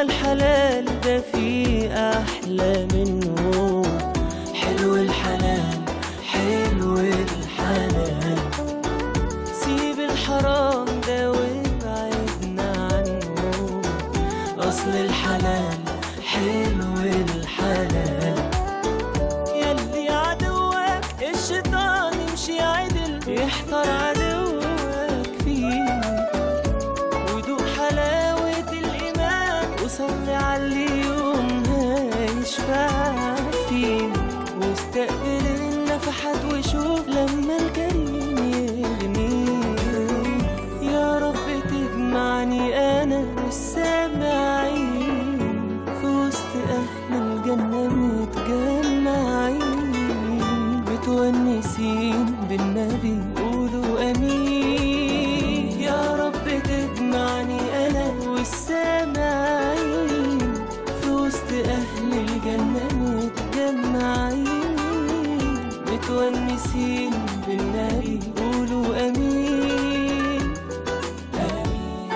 الحلال ده في أحلى منه حلو الحلال حلو الحلال سيب الحرام ده وابعدنا عنه أصل الحلال حلو الحلال يلي عدوك الشيطان يمشي عدل يحتار عدوك فيك ودوق حلاوة الإيمان وصلي على اليوم هيشفع فيك واستقبل النفحات وشوف لما الكريم يغنيك يا رب تجمعني أنا والسامعين في وسط أهل الجنة متجمعين متونسين بالنبي قولوا أمين يا رب تجمعني أنا والسامعين في وسط أهل الجنة متجمعين متونسين بالنبي قولوا أمين آمين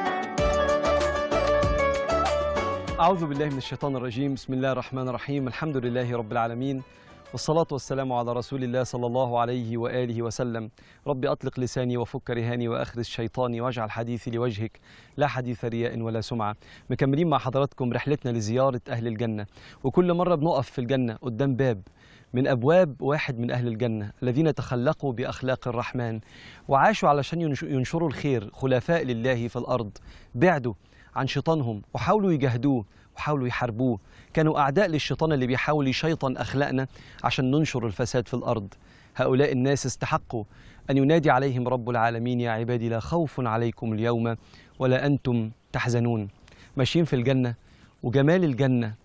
أعوذ بالله من الشيطان الرجيم بسم الله الرحمن الرحيم الحمد لله رب العالمين والصلاة والسلام على رسول الله صلى الله عليه وآله وسلم رب أطلق لساني وفك رهاني وأخرج شيطاني واجعل حديثي لوجهك لا حديث رياء ولا سمعة مكملين مع حضراتكم رحلتنا لزيارة أهل الجنة وكل مرة بنقف في الجنة قدام باب من أبواب واحد من أهل الجنة الذين تخلقوا بأخلاق الرحمن وعاشوا علشان ينش- ينشروا الخير خلفاء لله في الأرض بعدوا عن شيطانهم وحاولوا يجاهدوه وحاولوا يحاربوه كانوا أعداء للشيطان اللي بيحاول يشيطن أخلاقنا عشان ننشر الفساد في الأرض هؤلاء الناس استحقوا أن ينادي عليهم رب العالمين يا عبادي لا خوف عليكم اليوم ولا أنتم تحزنون ماشيين في الجنة وجمال الجنة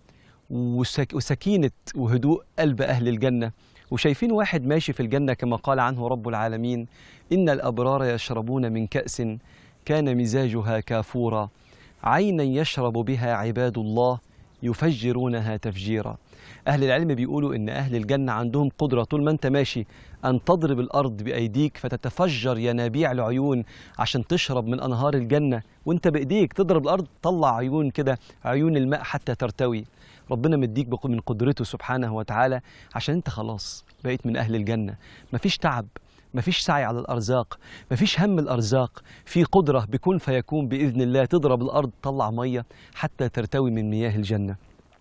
وسك وسكينة وهدوء قلب أهل الجنة وشايفين واحد ماشي في الجنة كما قال عنه رب العالمين إن الأبرار يشربون من كأس كان مزاجها كافورا عينا يشرب بها عباد الله يفجرونها تفجيرا أهل العلم بيقولوا إن أهل الجنة عندهم قدرة طول ما أنت ماشي أن تضرب الأرض بأيديك فتتفجر ينابيع العيون عشان تشرب من أنهار الجنة وأنت بإيديك تضرب الأرض طلع عيون كده عيون الماء حتى ترتوي ربنا مديك بق- من قدرته سبحانه وتعالى عشان أنت خلاص بقيت من أهل الجنة مفيش تعب مفيش سعي على الأرزاق مفيش هم الأرزاق في قدرة بكون فيكون بإذن الله تضرب الأرض تطلع مية حتى ترتوي من مياه الجنة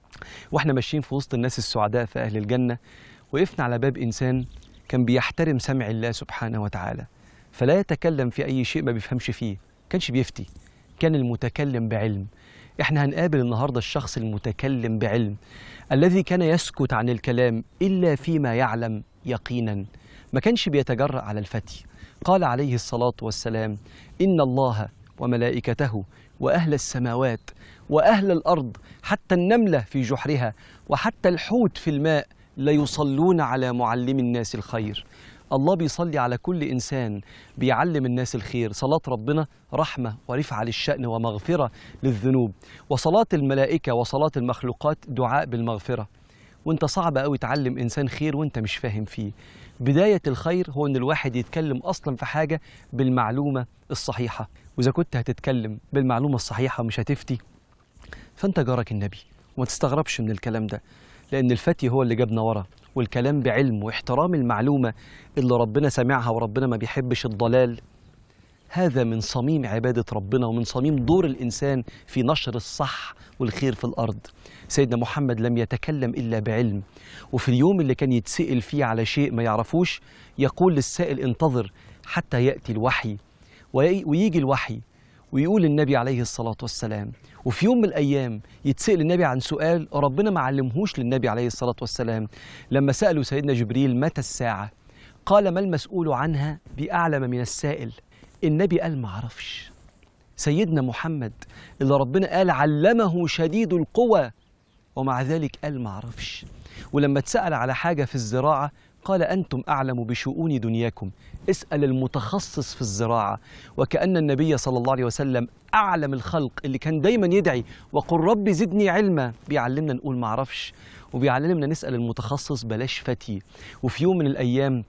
واحنا ماشيين في وسط الناس السعداء في أهل الجنة وقفنا على باب إنسان كان بيحترم سمع الله سبحانه وتعالى فلا يتكلم في أي شيء ما بيفهمش فيه كانش بيفتي كان المتكلم بعلم احنا هنقابل النهارده الشخص المتكلم بعلم الذي كان يسكت عن الكلام الا فيما يعلم يقينا ما كانش بيتجرأ على الفتي قال عليه الصلاه والسلام ان الله وملائكته واهل السماوات واهل الارض حتى النمله في جحرها وحتى الحوت في الماء ليصلون على معلم الناس الخير الله بيصلي على كل إنسان بيعلم الناس الخير صلاة ربنا رحمة ورفعة للشأن ومغفرة للذنوب وصلاة الملائكة وصلاة المخلوقات دعاء بالمغفرة وانت صعب قوي تعلم إنسان خير وانت مش فاهم فيه بداية الخير هو ان الواحد يتكلم أصلا في حاجة بالمعلومة الصحيحة وإذا كنت هتتكلم بالمعلومة الصحيحة مش هتفتي فانت جارك النبي وما تستغربش من الكلام ده لأن الفتي هو اللي جابنا ورا والكلام بعلم واحترام المعلومة اللي ربنا سمعها وربنا ما بيحبش الضلال هذا من صميم عبادة ربنا ومن صميم دور الإنسان في نشر الصح والخير في الأرض سيدنا محمد لم يتكلم إلا بعلم وفي اليوم اللي كان يتسأل فيه على شيء ما يعرفوش يقول للسائل انتظر حتى يأتي الوحي وي- ويجي الوحي ويقول النبي عليه الصلاة والسلام وفي يوم من الأيام يتسأل النبي عن سؤال ربنا ما علمهوش للنبي عليه الصلاة والسلام لما سألوا سيدنا جبريل متى الساعة قال ما المسؤول عنها بأعلم من السائل النبي قال ما عرفش سيدنا محمد اللي ربنا قال علمه شديد القوى ومع ذلك قال ما عرفش ولما اتسأل على حاجة في الزراعة قال أنتم أعلم بشؤون دنياكم اسأل المتخصص في الزراعة وكأن النبي صلى الله عليه وسلم أعلم الخلق اللي كان دايما يدعي وقل رب زدني علما بيعلمنا نقول ما عرفش وبيعلمنا نسأل المتخصص بلاش فتي وفي يوم من الأيام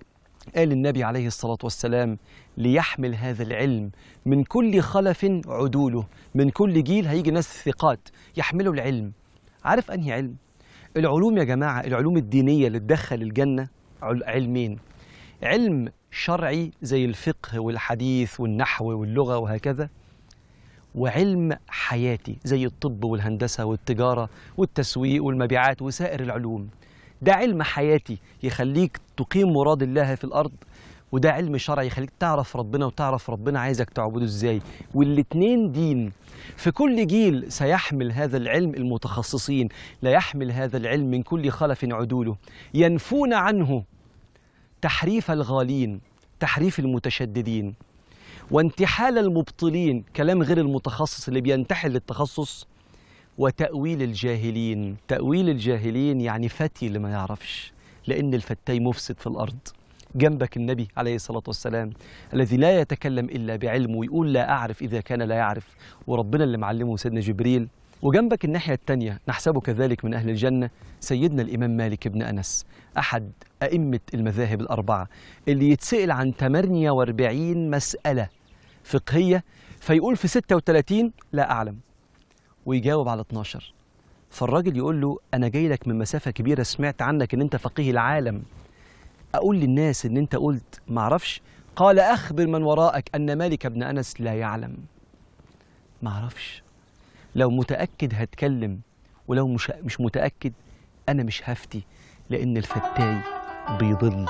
قال النبي عليه الصلاة والسلام ليحمل هذا العلم من كل خلف عدوله من كل جيل هيجي ناس ثقات يحملوا العلم عارف أنهي علم؟ العلوم يا جماعة العلوم الدينية اللي تدخل الجنة عل- علمين علم شرعي زي الفقه والحديث والنحو واللغة وهكذا وعلم حياتي زي الطب والهندسة والتجارة والتسويق والمبيعات وسائر العلوم ده علم حياتي يخليك تقيم مراد الله في الأرض وده علم شرعي يخليك تعرف ربنا وتعرف ربنا عايزك تعبده ازاي والاتنين دين في كل جيل سيحمل هذا العلم المتخصصين لا يحمل هذا العلم من كل خلف عدوله ينفون عنه تحريف الغالين تحريف المتشددين وانتحال المبطلين كلام غير المتخصص اللي بينتحل للتخصص وتأويل الجاهلين تأويل الجاهلين يعني فتي اللي ما يعرفش لأن الفتاي مفسد في الأرض جنبك النبي عليه الصلاة والسلام الذي لا يتكلم إلا بعلم ويقول لا أعرف إذا كان لا يعرف وربنا اللي معلمه سيدنا جبريل وجنبك الناحية التانية نحسبه كذلك من أهل الجنة سيدنا الإمام مالك بن أنس أحد أئمة المذاهب الأربعة اللي يتسأل عن 48 مسألة فقهية فيقول في 36 لا أعلم ويجاوب على 12 فالراجل يقول له أنا جاي لك من مسافة كبيرة سمعت عنك إن أنت فقيه العالم أقول للناس إن أنت قلت معرفش قال أخبر من وراءك أن مالك بن أنس لا يعلم معرفش لو متأكد هتكلم ولو مش مش متأكد أنا مش هفتي لأن الفتاي بيضل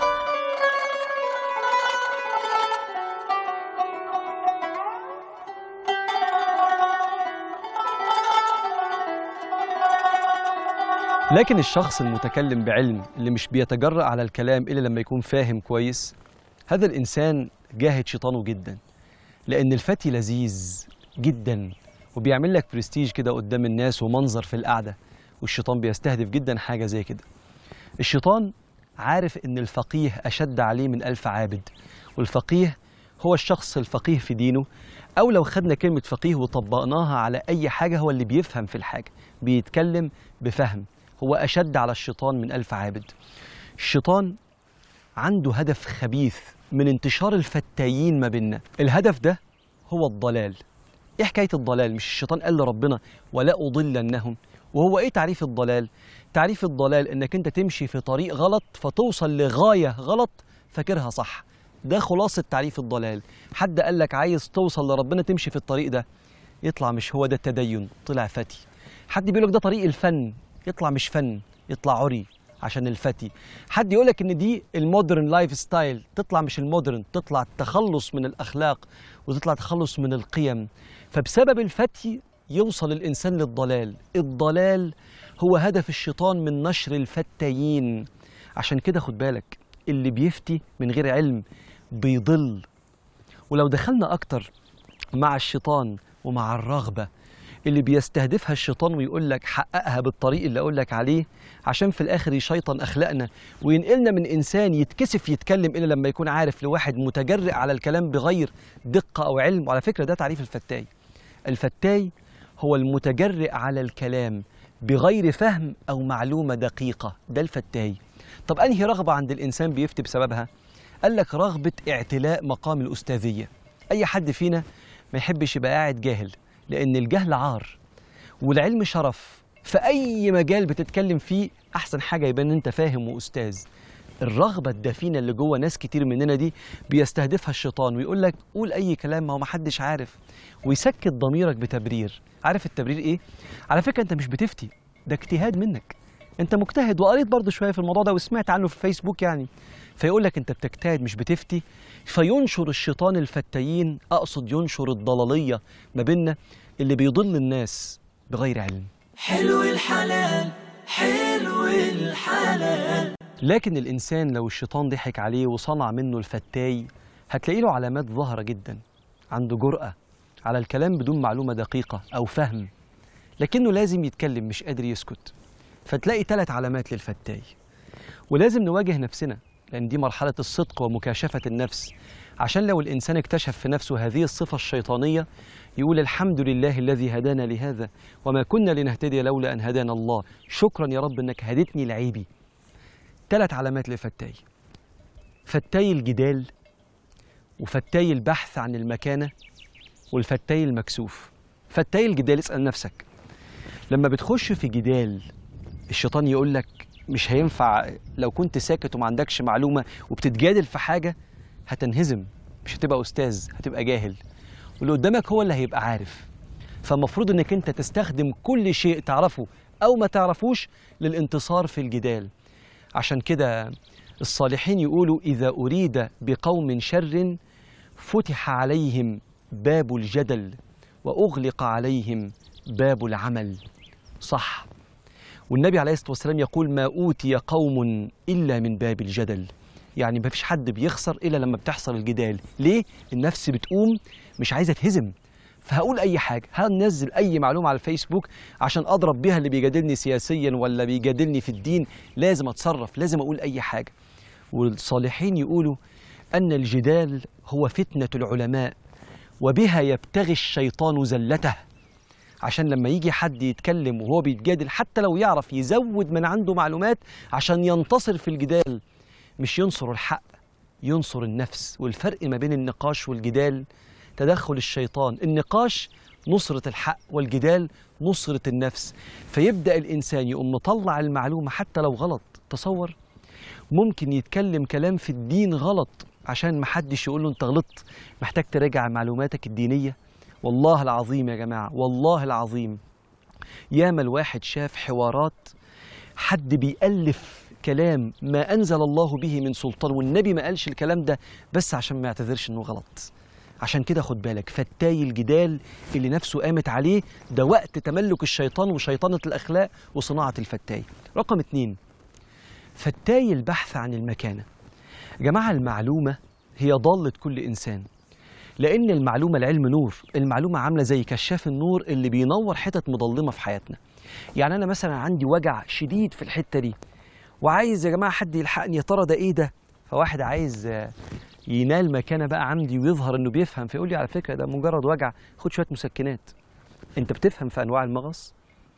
لكن الشخص المتكلم بعلم اللي مش بيتجرأ على الكلام إلا لما يكون فاهم كويس هذا الإنسان جاهد شيطانه جدا لأن الفتي لذيذ جدا وبيعمل لك برستيج كده قدام الناس ومنظر في القعدة والشيطان بيستهدف جدا حاجة زي كده الشيطان عارف إن الفقيه أشد عليه من ألف عابد والفقيه هو الشخص الفقيه في دينه أو لو خدنا كلمة فقيه وطبقناها على أي حاجة هو اللي بيفهم في الحاجة بيتكلم بفهم هو أشد على الشيطان من ألف عابد الشيطان عنده هدف خبيث من انتشار الفتايين ما بيننا الهدف ده هو الضلال ايه حكايه الضلال مش الشيطان قال لربنا ولا اضلنهم وهو ايه تعريف الضلال تعريف الضلال انك انت تمشي في طريق غلط فتوصل لغايه غلط فاكرها صح ده خلاصه تعريف الضلال حد قال لك عايز توصل لربنا تمشي في الطريق ده يطلع مش هو ده التدين طلع فتي حد بيقول لك ده طريق الفن يطلع مش فن يطلع عري عشان الفتي حد يقول لك ان دي المودرن لايف ستايل تطلع مش المودرن تطلع التخلص من الاخلاق وتطلع تخلص من القيم فبسبب الفتي يوصل الانسان للضلال الضلال هو هدف الشيطان من نشر الفتايين عشان كده خد بالك اللي بيفتي من غير علم بيضل ولو دخلنا اكتر مع الشيطان ومع الرغبه اللي بيستهدفها الشيطان ويقول لك حققها بالطريق اللي اقول لك عليه عشان في الاخر يشيطن اخلاقنا وينقلنا من انسان يتكسف يتكلم الا لما يكون عارف لواحد متجرئ على الكلام بغير دقه او علم وعلى فكره ده تعريف الفتاي الفتاي هو المتجرئ على الكلام بغير فهم او معلومه دقيقه ده الفتاي طب انهي رغبه عند الانسان بيفتي بسببها قال لك رغبه اعتلاء مقام الاستاذيه اي حد فينا ما يحبش يبقى قاعد جاهل لأن الجهل عار والعلم شرف في أي مجال بتتكلم فيه أحسن حاجة يبقى إن أنت فاهم وأستاذ الرغبة الدفينة اللي جوه ناس كتير مننا دي بيستهدفها الشيطان ويقول لك قول أي كلام ما هو محدش عارف ويسكت ضميرك بتبرير عارف التبرير إيه؟ على فكرة أنت مش بتفتي ده اجتهاد منك أنت مجتهد وقريت برضه شوية في الموضوع ده وسمعت عنه في فيسبوك يعني فيقول لك أنت بتجتهد مش بتفتي فينشر الشيطان الفتايين أقصد ينشر الضلالية ما بيننا اللي بيضل الناس بغير علم حلو الحلال حلو الحلال لكن الإنسان لو الشيطان ضحك عليه وصنع منه الفتاي هتلاقي له علامات ظاهرة جدا عنده جرأة على الكلام بدون معلومة دقيقة أو فهم لكنه لازم يتكلم مش قادر يسكت فتلاقي ثلاث علامات للفتاي ولازم نواجه نفسنا لأن دي مرحلة الصدق ومكاشفة النفس عشان لو الإنسان اكتشف في نفسه هذه الصفة الشيطانية يقول الحمد لله الذي هدانا لهذا وما كنا لنهتدي لولا أن هدانا الله شكرا يا رب أنك هدتني لعيبي ثلاث علامات للفتاي فتاي الجدال وفتاي البحث عن المكانة والفتاي المكسوف فتاي الجدال اسأل نفسك لما بتخش في جدال الشيطان يقول لك مش هينفع لو كنت ساكت وما عندكش معلومة وبتتجادل في حاجة هتنهزم مش هتبقى أستاذ هتبقى جاهل واللي قدامك هو اللي هيبقى عارف فالمفروض انك انت تستخدم كل شيء تعرفه او ما تعرفوش للانتصار في الجدال عشان كده الصالحين يقولوا اذا اريد بقوم شر فتح عليهم باب الجدل واغلق عليهم باب العمل صح والنبي عليه الصلاه والسلام يقول ما اوتي قوم الا من باب الجدل يعني ما فيش حد بيخسر الا لما بتحصل الجدال ليه النفس بتقوم مش عايزه تهزم فهقول اي حاجه هنزل اي معلومه على الفيسبوك عشان اضرب بيها اللي بيجادلني سياسيا ولا بيجادلني في الدين لازم اتصرف لازم اقول اي حاجه والصالحين يقولوا ان الجدال هو فتنه العلماء وبها يبتغي الشيطان زلته عشان لما يجي حد يتكلم وهو بيتجادل حتى لو يعرف يزود من عنده معلومات عشان ينتصر في الجدال مش ينصر الحق ينصر النفس والفرق ما بين النقاش والجدال تدخل الشيطان النقاش نصرة الحق والجدال نصرة النفس فيبدأ الإنسان يقوم مطلع المعلومة حتى لو غلط تصور ممكن يتكلم كلام في الدين غلط عشان محدش يقول له انت غلطت محتاج تراجع معلوماتك الدينية والله العظيم يا جماعة والله العظيم ياما الواحد شاف حوارات حد بيألف كلام ما أنزل الله به من سلطان والنبي ما قالش الكلام ده بس عشان ما يعتذرش إنه غلط عشان كده خد بالك فتاي الجدال اللي نفسه قامت عليه ده وقت تملك الشيطان وشيطنة الأخلاق وصناعة الفتاي رقم اتنين فتاي البحث عن المكانة يا جماعة المعلومة هي ضالة كل إنسان لأن المعلومة العلم نور المعلومة عاملة زي كشاف النور اللي بينور حتت مظلمة في حياتنا يعني أنا مثلا عندي وجع شديد في الحتة دي وعايز يا جماعة حد يلحقني يا ترى ده إيه ده فواحد عايز آه، ينال مكانة بقى عندي ويظهر إنه بيفهم فيقول لي على فكرة ده مجرد وجع خد شوية مسكنات أنت بتفهم في أنواع المغص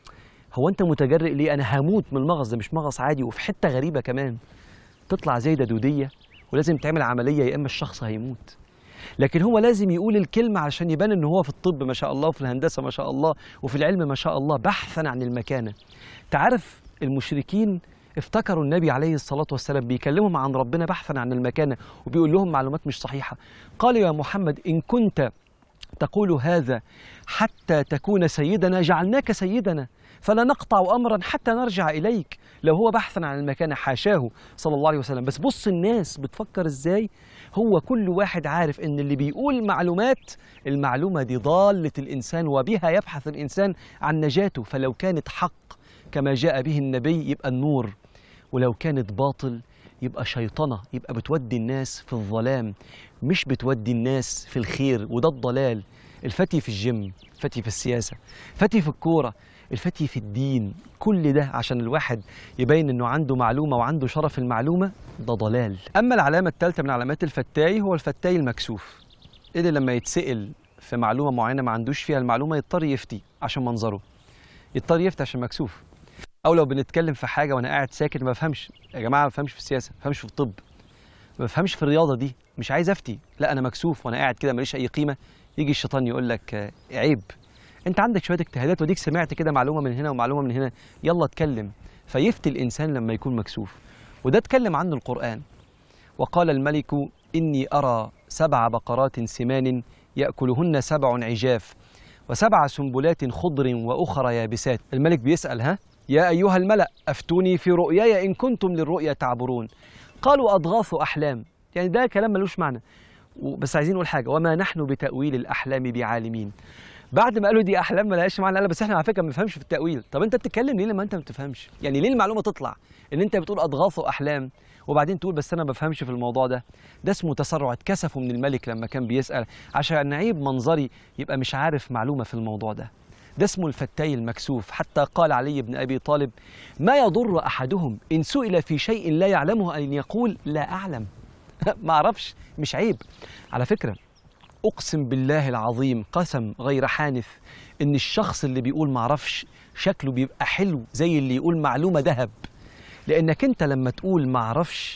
هو أنت متجرئ ليه أنا هموت من المغص ده مش مغص عادي وفي حتة غريبة كمان تطلع زي دودية ولازم تعمل عملية يا إما الشخص هيموت لكن هو لازم يقول الكلمة عشان يبان ان هو في الطب ما شاء الله وفي الهندسة ما شاء الله وفي العلم ما شاء الله بحثا عن المكانة تعرف المشركين افتكروا النبي عليه الصلاة والسلام بيكلمهم عن ربنا بحثا عن المكانة وبيقول لهم معلومات مش صحيحة قالوا يا محمد إن كنت تقول هذا حتى تكون سيدنا جعلناك سيدنا فلا نقطع امرا حتى نرجع اليك لو هو بحثا عن المكانه حاشاه صلى الله عليه وسلم بس بص الناس بتفكر ازاي هو كل واحد عارف ان اللي بيقول معلومات المعلومه دي ضاله الانسان وبها يبحث الانسان عن نجاته فلو كانت حق كما جاء به النبي يبقى النور ولو كانت باطل يبقى شيطنه يبقى بتودي الناس في الظلام مش بتودي الناس في الخير وده الضلال الفتي في الجيم الفتي في السياسه فتي في الكوره الفتي في الدين كل ده عشان الواحد يبين انه عنده معلومه وعنده شرف المعلومه ده ضلال اما العلامه الثالثه من علامات الفتاي هو الفتاي المكسوف اللي لما يتسال في معلومه معينه ما عندوش فيها المعلومه يضطر يفتي عشان منظره يضطر يفتي عشان مكسوف او لو بنتكلم في حاجه وانا قاعد ساكت ما بفهمش يا جماعه ما بفهمش في السياسه ما بفهمش في الطب ما بفهمش في الرياضه دي مش عايز افتي لا انا مكسوف وانا قاعد كده ماليش اي قيمه يجي الشيطان يقول لك آه، عيب انت عندك شويه اجتهادات وديك سمعت كده معلومه من هنا ومعلومه من هنا يلا اتكلم فيفتي الانسان لما يكون مكسوف وده اتكلم عنه القران وقال الملك اني ارى سبع بقرات سمان ياكلهن سبع عجاف وسبع سنبلات خضر واخر يابسات الملك بيسال ها يا ايها الملا افتوني في رؤياي ان كنتم للرؤيا تعبرون قالوا اضغاث احلام يعني ده كلام ملوش معنى و- بس عايزين نقول حاجه وما نحن بتاويل الاحلام بعالمين بعد ما قالوا دي احلام ملهاش معنى لا بس احنا على فكره ما بنفهمش في التاويل طب انت بتتكلم ليه لما انت ما بتفهمش يعني ليه المعلومه تطلع ان انت بتقول اضغاث احلام وبعدين تقول بس انا ما بفهمش في الموضوع ده ده اسمه تسرع اتكسفوا من الملك لما كان بيسال عشان عيب منظري يبقى مش عارف معلومه في الموضوع ده ده اسمه الفتاي المكسوف حتى قال علي بن ابي طالب ما يضر احدهم ان سئل في شيء لا يعلمه ان يقول لا اعلم ما اعرفش مش عيب على فكره اقسم بالله العظيم قسم غير حانث ان الشخص اللي بيقول ما اعرفش شكله بيبقى حلو زي اللي يقول معلومه ذهب لانك انت لما تقول ما اعرفش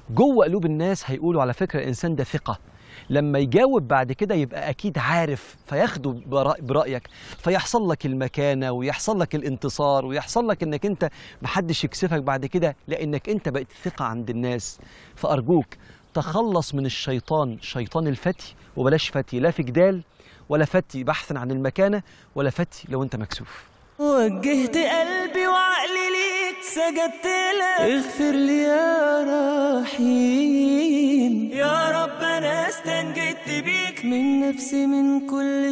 جوه قلوب الناس هيقولوا على فكره الانسان ده ثقه لما يجاوب بعد كده يبقى اكيد عارف فياخدوا برأ- برايك فيحصل لك المكانه ويحصل لك الانتصار ويحصل لك انك انت محدش يكسفك بعد كده لانك انت بقيت ثقه عند الناس فارجوك تخلص من الشيطان شيطان الفتي وبلاش فتي لا في جدال ولا فتي بحثا عن المكانه ولا فتي لو انت مكسوف وجهت قلبي وعقلي ليك سجدت لك اغفر لي يا رحيم يا رب انا استنجدت بيك من نفسي من كل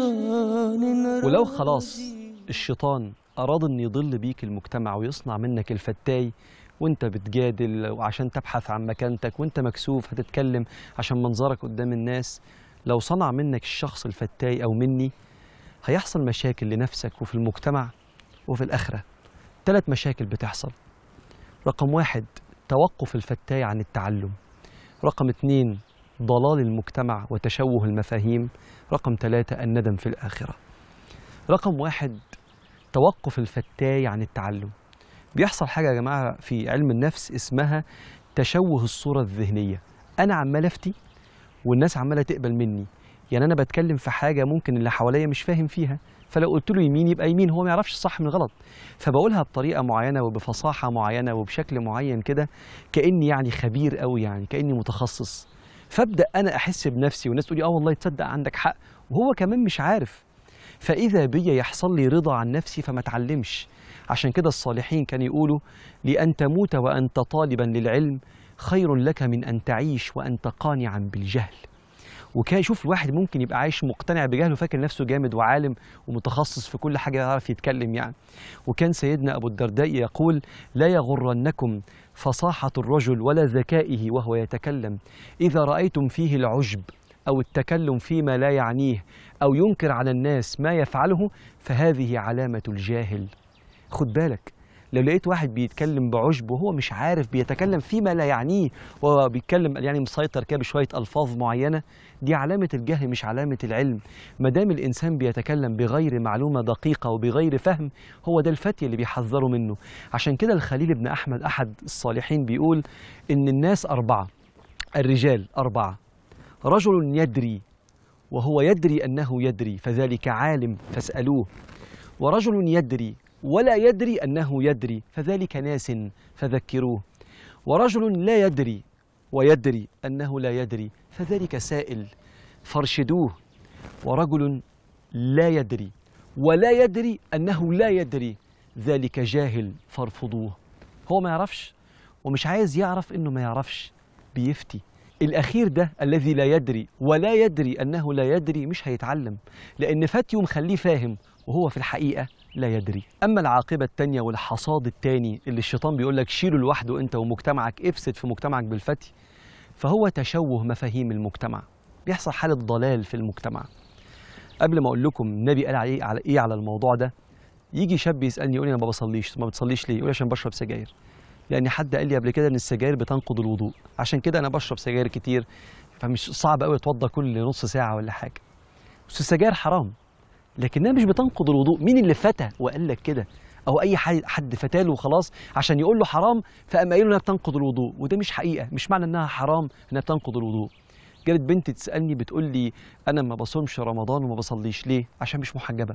شيطان ولو خلاص الشيطان أراد أن يضل بيك المجتمع ويصنع منك الفتاي وانت بتجادل وعشان تبحث عن مكانتك وانت مكسوف هتتكلم عشان منظرك قدام الناس لو صنع منك الشخص الفتاي أو مني هيحصل مشاكل لنفسك وفي المجتمع وفي الآخرة ثلاث مشاكل بتحصل رقم واحد توقف الفتاي عن التعلم رقم اتنين ضلال المجتمع وتشوه المفاهيم رقم ثلاثة الندم في الآخرة رقم واحد توقف الفتاي عن التعلم بيحصل حاجة يا جماعة في علم النفس اسمها تشوه الصورة الذهنية أنا عمال أفتي والناس عمالة تقبل مني يعني أنا بتكلم في حاجة ممكن اللي حواليا مش فاهم فيها فلو قلت له يمين يبقى يمين هو ما يعرفش الصح من الغلط فبقولها بطريقة معينة وبفصاحة معينة وبشكل معين كده كأني يعني خبير قوي يعني كأني متخصص فابدا انا احس بنفسي والناس تقول لي اه والله تصدق عندك حق وهو كمان مش عارف فاذا بي يحصل لي رضا عن نفسي فما اتعلمش عشان كده الصالحين كانوا يقولوا لان تموت وانت طالبا للعلم خير لك من ان تعيش وانت قانعا بالجهل وكان شوف الواحد ممكن يبقى عايش مقتنع بجهله وفاكر نفسه جامد وعالم ومتخصص في كل حاجه يعرف يتكلم يعني وكان سيدنا ابو الدرداء يقول لا يغرنكم فصاحه الرجل ولا ذكائه وهو يتكلم اذا رايتم فيه العجب او التكلم فيما لا يعنيه او ينكر على الناس ما يفعله فهذه علامه الجاهل خد بالك لو لقيت واحد بيتكلم بعجب وهو مش عارف بيتكلم فيما لا يعنيه وهو بيتكلم يعني مسيطر كده بشويه الفاظ معينه دي علامه الجهل مش علامه العلم ما دام الانسان بيتكلم بغير معلومه دقيقه وبغير فهم هو ده الفتي اللي بيحذروا منه عشان كده الخليل بن احمد احد الصالحين بيقول ان الناس اربعه الرجال اربعه رجل يدري وهو يدري انه يدري فذلك عالم فاسالوه ورجل يدري ولا يدري انه يدري فذلك ناس فذكروه ورجل لا يدري ويدري انه لا يدري فذلك سائل فارشدوه ورجل لا يدري ولا يدري انه لا يدري ذلك جاهل فارفضوه هو ما يعرفش ومش عايز يعرف انه ما يعرفش بيفتي الاخير ده الذي لا يدري ولا يدري انه لا يدري مش هيتعلم لان فتيه مخليه فاهم وهو في الحقيقه لا يدري اما العاقبه الثانيه والحصاد الثاني اللي الشيطان بيقول لك شيله لوحده انت ومجتمعك افسد في مجتمعك بالفتي فهو تشوه مفاهيم المجتمع بيحصل حاله ضلال في المجتمع قبل ما اقول لكم النبي قال عليه على ايه على الموضوع ده يجي شاب يسالني يقول لي انا ما بصليش ما بتصليش ليه يقول لي عشان بشرب سجاير لان حد قال لي قبل كده ان السجاير بتنقض الوضوء عشان كده انا بشرب سجاير كتير فمش صعب قوي اتوضى كل نص ساعه ولا حاجه بس السجاير حرام لكنها مش بتنقض الوضوء مين اللي فتى وقال لك كده او اي حد حد فتاله وخلاص عشان يقول له حرام فقام قايل له انها بتنقض الوضوء وده مش حقيقه مش معنى انها حرام انها بتنقض الوضوء جالت بنت تسالني بتقول لي انا ما بصومش رمضان وما بصليش ليه عشان مش محجبه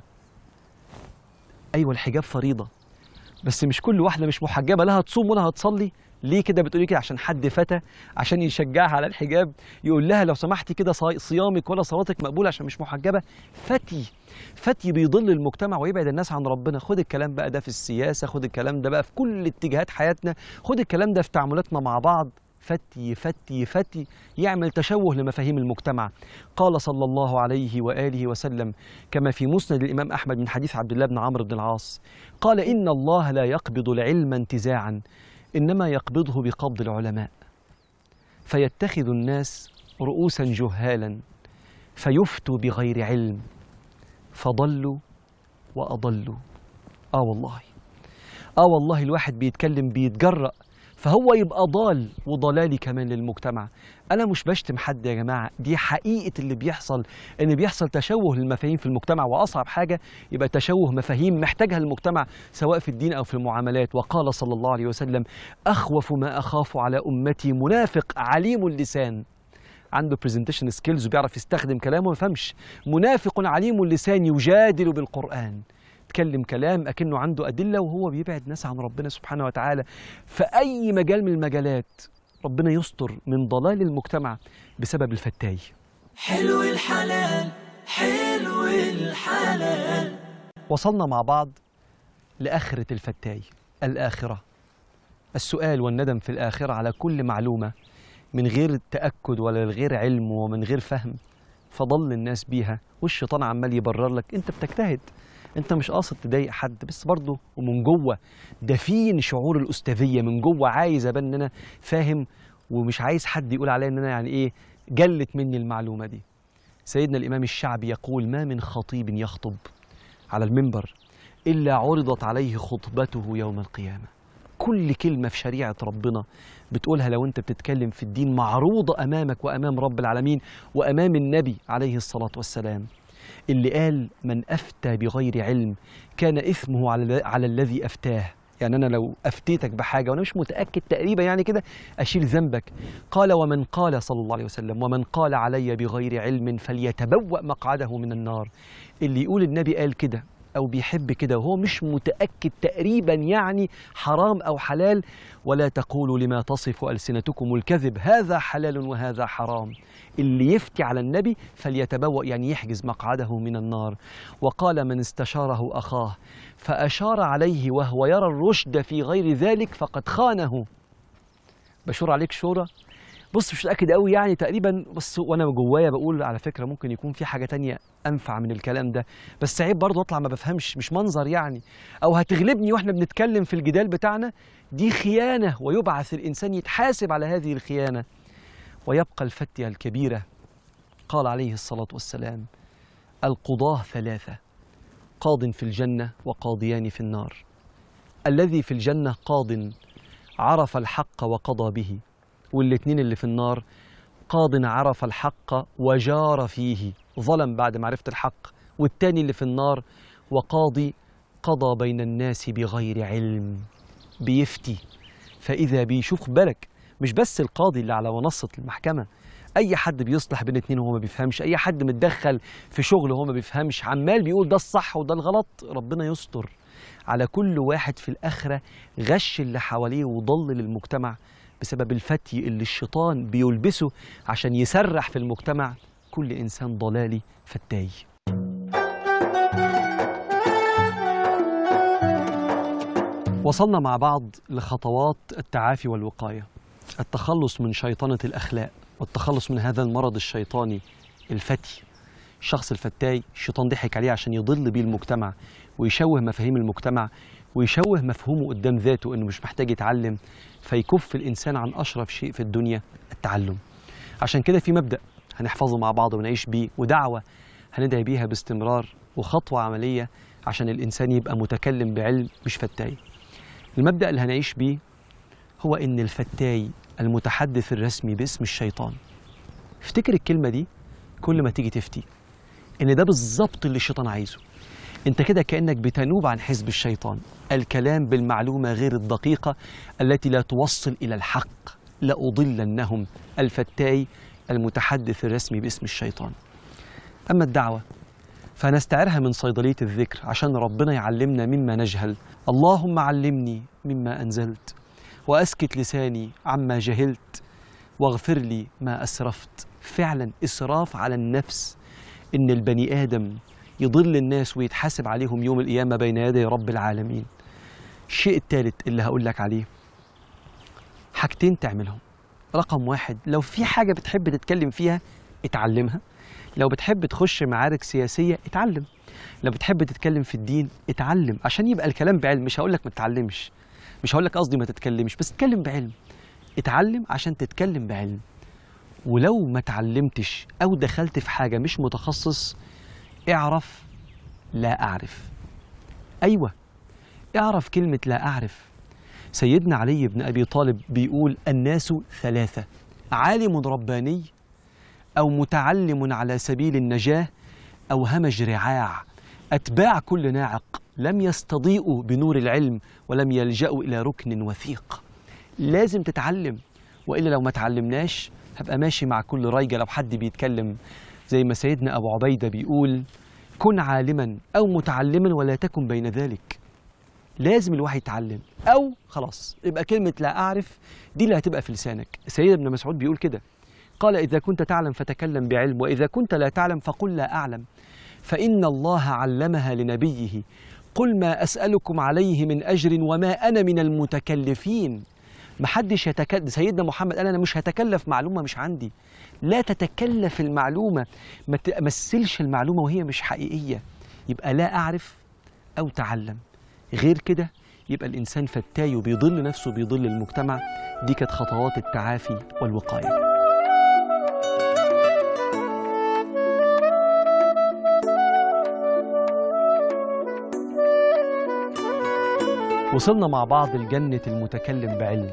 ايوه الحجاب فريضه بس مش كل واحده مش محجبه لا هتصوم ولا هتصلي ليه كده بتقولي كده عشان حد فتى عشان يشجعها على الحجاب يقول لها لو سمحتي كده صي- صيامك ولا صلاتك مقبوله عشان مش محجبه فتي فتي بيضل المجتمع ويبعد الناس عن ربنا خد الكلام بقى ده في السياسه خد الكلام ده بقى في كل اتجاهات حياتنا خد الكلام ده في تعاملاتنا مع بعض فتي فتي فتي يعمل تشوه لمفاهيم المجتمع قال صلى الله عليه واله وسلم كما في مسند الامام احمد من حديث عبد الله بن عمرو بن العاص قال ان الله لا يقبض العلم انتزاعا انما يقبضه بقبض العلماء فيتخذ الناس رؤوسا جهالا فيفتوا بغير علم فضلوا واضلوا اه والله اه والله الواحد بيتكلم بيتجرأ فهو يبقى ضال وضلالي كمان للمجتمع انا مش بشتم حد يا جماعه دي حقيقه اللي بيحصل ان بيحصل تشوه للمفاهيم في المجتمع واصعب حاجه يبقى تشوه مفاهيم محتاجها المجتمع سواء في الدين او في المعاملات وقال صلى الله عليه وسلم اخوف ما اخاف على امتي منافق عليم اللسان عنده برزنتيشن سكيلز وبيعرف يستخدم كلامه ما يفهمش منافق عليم اللسان يجادل بالقران يتكلم كلام اكنه عنده ادله وهو بيبعد ناس عن ربنا سبحانه وتعالى في اي مجال من المجالات ربنا يستر من ضلال المجتمع بسبب الفتاي حلو الحلال حلو الحلال وصلنا مع بعض لآخرة الفتاي الآخرة السؤال والندم في الآخرة على كل معلومة من غير تأكد ولا غير علم ومن غير فهم فضل الناس بيها والشيطان عمال يبرر لك انت بتجتهد انت مش قاصد تضايق حد بس برضه ومن جوه دفين شعور الاستاذيه من جوه عايز ابان ان انا فاهم ومش عايز حد يقول عليا ان انا يعني ايه جلت مني المعلومه دي سيدنا الامام الشعبي يقول ما من خطيب يخطب على المنبر الا عرضت عليه خطبته يوم القيامه كل كلمه في شريعه ربنا بتقولها لو انت بتتكلم في الدين معروضه امامك وامام رب العالمين وامام النبي عليه الصلاه والسلام اللي قال من افتى بغير علم كان اثمه على على الذي افتاه يعني انا لو افتيتك بحاجه وانا مش متاكد تقريبا يعني كده اشيل ذنبك قال ومن قال صلى الله عليه وسلم ومن قال علي بغير علم فليتبوأ مقعده من النار اللي يقول النبي قال كده او بيحب كده وهو مش متاكد تقريبا يعني حرام او حلال ولا تقولوا لما تصف السنتكم الكذب هذا حلال وهذا حرام اللي يفتي على النبي فليتبوأ يعني يحجز مقعده من النار وقال من استشاره اخاه فاشار عليه وهو يرى الرشد في غير ذلك فقد خانه بشور عليك شورى بص مش متاكد قوي يعني تقريبا بس وانا جوايا بقول على فكره ممكن يكون في حاجه تانية انفع من الكلام ده بس عيب برضه اطلع ما بفهمش مش منظر يعني او هتغلبني واحنا بنتكلم في الجدال بتاعنا دي خيانه ويبعث الانسان يتحاسب على هذه الخيانه ويبقى الفتيه الكبيره قال عليه الصلاه والسلام القضاه ثلاثه قاض في الجنه وقاضيان في النار الذي في الجنه قاض عرف الحق وقضى به والاتنين اللي في النار قاض عرف الحق وجار فيه ظلم بعد معرفة الحق والتاني اللي في النار وقاضي قضى بين الناس بغير علم بيفتي فإذا بيشوف بالك مش بس القاضي اللي على منصة المحكمة أي حد بيصلح بين اتنين وهو ما بيفهمش أي حد متدخل في شغل وهو ما بيفهمش عمال بيقول ده الصح وده الغلط ربنا يستر على كل واحد في الآخرة غش اللي حواليه وضل للمجتمع بسبب الفتي اللي الشيطان بيلبسه عشان يسرح في المجتمع كل إنسان ضلالي فتاي وصلنا مع بعض لخطوات التعافي والوقاية التخلص من شيطنة الأخلاق والتخلص من هذا المرض الشيطاني الفتي الشخص الفتاي الشيطان ضحك عليه عشان يضل بيه المجتمع ويشوه مفاهيم المجتمع ويشوه مفهومه قدام ذاته انه مش محتاج يتعلم فيكف الانسان عن اشرف شيء في الدنيا التعلم عشان كده في مبدا هنحفظه مع بعض ونعيش بيه ودعوه هندعي بيها باستمرار وخطوه عمليه عشان الانسان يبقى متكلم بعلم مش فتاي المبدا اللي هنعيش بيه هو ان الفتاي المتحدث الرسمي باسم الشيطان افتكر الكلمه دي كل ما تيجي تفتي ان ده بالظبط اللي الشيطان عايزه انت كده كانك بتنوب عن حزب الشيطان الكلام بالمعلومه غير الدقيقه التي لا توصل الى الحق لاضلنهم الفتاي المتحدث الرسمي باسم الشيطان اما الدعوه فنستعرها من صيدليه الذكر عشان ربنا يعلمنا مما نجهل اللهم علمني مما انزلت واسكت لساني عما جهلت واغفر لي ما اسرفت فعلا اسراف على النفس ان البني ادم يضل الناس ويتحاسب عليهم يوم القيامة بين يدي رب العالمين الشيء الثالث اللي هقول لك عليه حاجتين تعملهم رقم واحد لو في حاجة بتحب تتكلم فيها اتعلمها لو بتحب تخش معارك سياسية اتعلم لو بتحب تتكلم في الدين اتعلم عشان يبقى الكلام بعلم مش هقول لك ما تتعلمش مش هقول لك قصدي ما تتكلمش بس اتكلم بعلم اتعلم عشان تتكلم بعلم ولو ما اتعلمتش او دخلت في حاجة مش متخصص اعرف لا أعرف أيوة اعرف كلمة لا أعرف سيدنا علي بن أبي طالب بيقول الناس ثلاثة عالم رباني أو متعلم على سبيل النجاة أو همج رعاع أتباع كل ناعق لم يستضيئوا بنور العلم ولم يلجأوا إلى ركن وثيق لازم تتعلم وإلا لو ما تعلمناش هبقى ماشي مع كل رايجة لو حد بيتكلم زي ما سيدنا أبو عبيدة بيقول كن عالما أو متعلما ولا تكن بين ذلك لازم الواحد يتعلم أو خلاص يبقى كلمة لا أعرف دي اللي هتبقى في لسانك سيدنا ابن مسعود بيقول كده قال إذا كنت تعلم فتكلم بعلم وإذا كنت لا تعلم فقل لا أعلم فإن الله علمها لنبيه قل ما أسألكم عليه من أجر وما أنا من المتكلفين محدش يتكلف سيدنا محمد قال أنا مش هتكلف معلومة مش عندي لا تتكلف المعلومة ما تمثلش المعلومة وهي مش حقيقية يبقى لا أعرف أو تعلم غير كده يبقى الإنسان فتاي وبيضل نفسه بيضل المجتمع دي كانت خطوات التعافي والوقاية وصلنا مع بعض لجنة المتكلم بعلم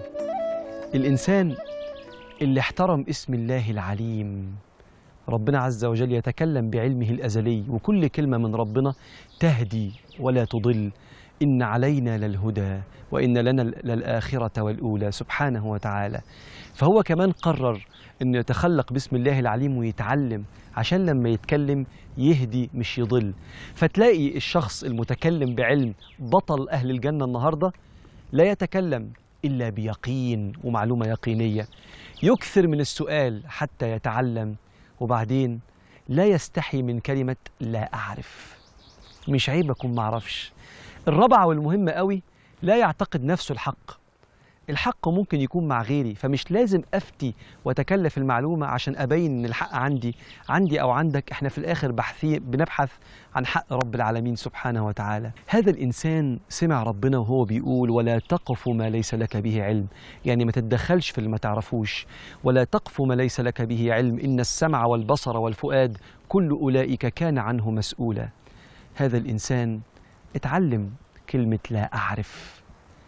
الإنسان اللي احترم اسم الله العليم ربنا عز وجل يتكلم بعلمه الأزلي وكل كلمة من ربنا تهدي ولا تضل إن علينا للهدى وإن لنا للآخرة والأولى سبحانه وتعالى فهو كمان قرر أنه يتخلق باسم الله العليم ويتعلم عشان لما يتكلم يهدي مش يضل فتلاقي الشخص المتكلم بعلم بطل أهل الجنة النهاردة لا يتكلم إلا بيقين ومعلومة يقينية يكثر من السؤال حتى يتعلم وبعدين لا يستحي من كلمة لا أعرف مش عيب أكون معرفش الرابعة والمهمة قوي لا يعتقد نفسه الحق الحق ممكن يكون مع غيري فمش لازم أفتي وأتكلف المعلومة عشان أبين إن الحق عندي عندي أو عندك إحنا في الآخر بحثي بنبحث عن حق رب العالمين سبحانه وتعالى هذا الإنسان سمع ربنا وهو بيقول ولا تقف ما ليس لك به علم يعني ما تتدخلش في اللي ما تعرفوش ولا تقف ما ليس لك به علم إن السمع والبصر والفؤاد كل أولئك كان عنه مسؤولا هذا الإنسان اتعلم كلمة لا أعرف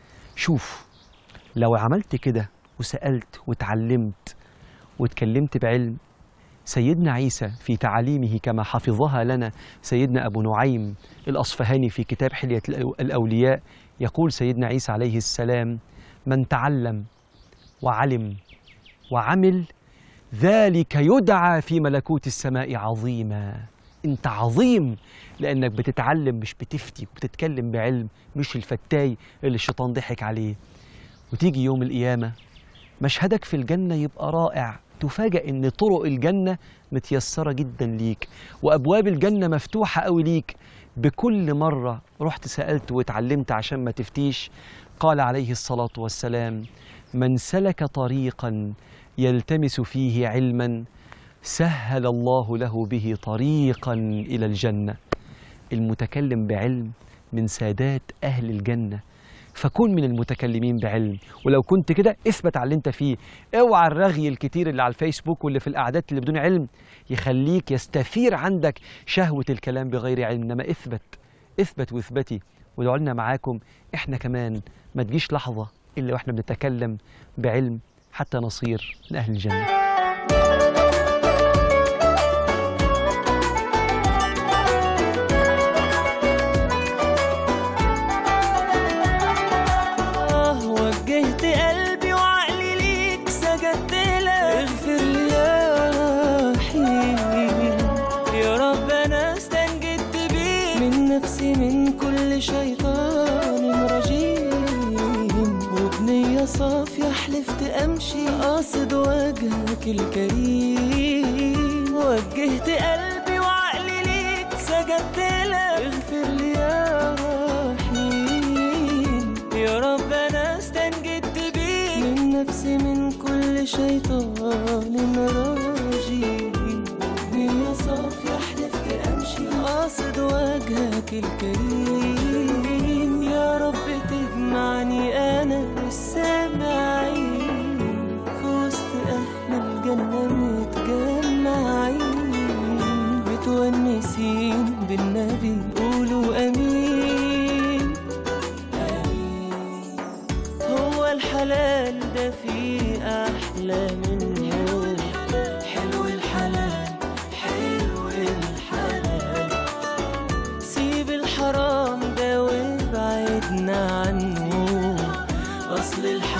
شوف لو عملت كده وسألت وتعلمت واتكلمت بعلم سيدنا عيسى في تعاليمه كما حفظها لنا سيدنا أبو نعيم الأصفهاني في كتاب حلية الأو- الأولياء يقول سيدنا عيسى عليه السلام من تعلم وعلم وعمل ذلك يدعى في ملكوت السماء عظيما انت عظيم لانك بتتعلم مش بتفتي وبتتكلم بعلم مش الفتاي اللي الشيطان ضحك عليه وتيجي يوم القيامه مشهدك في الجنه يبقى رائع تفاجأ ان طرق الجنه متيسره جدا ليك وابواب الجنه مفتوحه قوي ليك بكل مره رحت سالت واتعلمت عشان ما تفتيش قال عليه الصلاه والسلام من سلك طريقا يلتمس فيه علما سهل الله له به طريقا الى الجنه المتكلم بعلم من سادات اهل الجنه فكن من المتكلمين بعلم ولو كنت كده اثبت على اللي انت فيه اوعى الرغي الكتير اللي على الفيسبوك واللي في القعدات اللي بدون علم يخليك يستثير عندك شهوة الكلام بغير علم انما اثبت اثبت واثبتي ولو علنا معاكم احنا كمان ما تجيش لحظة الا واحنا بنتكلم بعلم حتى نصير من اهل الجنة آه وجهت قلبي وعقلي ليك سجدت لك اغفر لي يا رحيم يا رب انا استنجدت بيك من نفسي من كل شيطان رجيم وبنية صافية حلفت امشي قاصد وجهك الكريم وجهت قلبي وعقلي ليك سجدت لك اغفر لي يا رحيم يا رب انا استنجدت بيك من نفسي من كل شيطان رجيم نية صافية حلفت امشي قاصد وجهك الكريم يا رب تجمعني انا والسامعين في وسط اهل الجنة متجمعين متونسين بالنبي قولوا امين آمين. هو حاجة فيه أحلى منه حلو الحلال حلو الحلال سيب الحرام ده وابعدنا عنه أصل الحلال